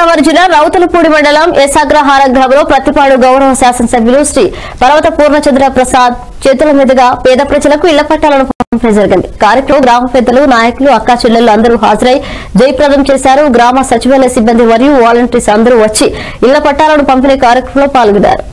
తూర్పుగోదావరి జిల్లా రౌతలపూడి మండలం ఎస్అగ్రహార గ్రామంలో ప్రతిపాడు గౌరవ శాసనసభ్యులు శ్రీ పర్వత పూర్ణచంద్ర ప్రసాద్ చేతుల మీదుగా పేద ప్రజలకు ఇళ్ల పట్టాలను పంపిణీ జరిగింది కార్యక్రమం గ్రామ పెద్దలు నాయకులు అక్కా చెల్లెలు అందరూ హాజరై జయప్రదం చేశారు గ్రామ సచివాలయ సిబ్బంది మరియు వాలంటీర్స్ అందరూ వచ్చి ఇళ్ల పట్టాలను పంపిణీ కార్యక్రమంలో పాల్గొన్నారు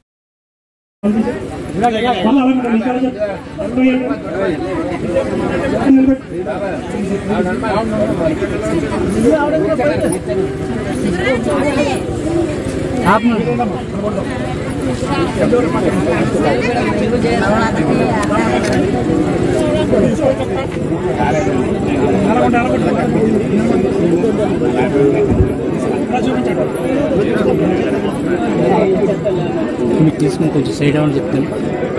మీకు తీసుకుని కొంచెం సైడ్ అవ్వని చెప్తాను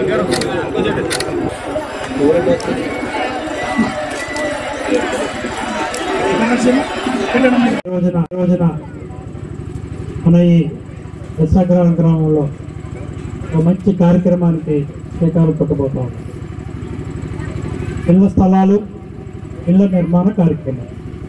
రోజున రోజున మన ఈ విశాఖరాం గ్రామంలో ఒక మంచి కార్యక్రమానికి శ్రీకారం చుట్టబోతాం ఇళ్ల స్థలాలు ఇళ్ల నిర్మాణ కార్యక్రమం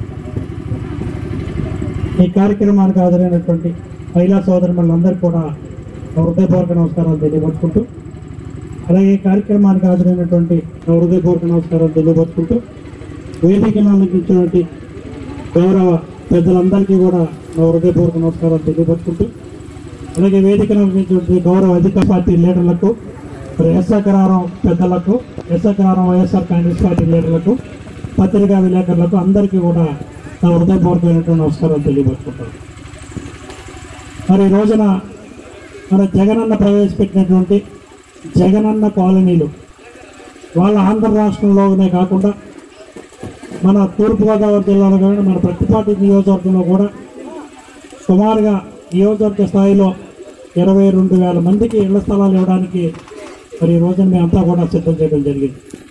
ఈ కార్యక్రమానికి హాజరైనటువంటి మహిళా సోదరులందరూ కూడా నా హృదయపూర్వక నమస్కారాలు తెలియపరుచుకుంటూ అలాగే ఈ కార్యక్రమానికి హాజరైనటువంటి నా హృదయపూర్వక నమస్కారాలు తెలియపరుచుకుంటూ వేదికను అందించినటువంటి గౌరవ పెద్దలందరికీ కూడా నా హృదయపూర్వక నమస్కారాలు తెలియపరుచుకుంటూ అలాగే వేదికను అందించినటువంటి గౌరవ అధికార పార్టీ లీడర్లకు మరి ఎస్ఆర్ఆర్ఆర్ పెద్దలకు ఎస్ఆర్ఆర్ వైఎస్ఆర్ కాంగ్రెస్ పార్టీ లీడర్లకు పత్రికా విలేకరులకు అందరికీ కూడా నా హృదయపూర్వకమైనటువంటి నమస్కారాలు తెలియపరుచుకుంటాను మరి ఈ రోజున మన జగనన్న ప్రవేశపెట్టినటువంటి జగనన్న కాలనీలు వాళ్ళ ఆంధ్ర రాష్ట్రంలోనే కాకుండా మన తూర్పుగోదావరి జిల్లాలో కానీ మన ప్రతిపాటి నియోజకవర్గంలో కూడా సుమారుగా నియోజకవర్గ స్థాయిలో ఇరవై రెండు వేల మందికి ఇళ్ల స్థలాలు ఇవ్వడానికి మరి ఈ రోజున మేమంతా కూడా సిద్ధం చేయడం జరిగింది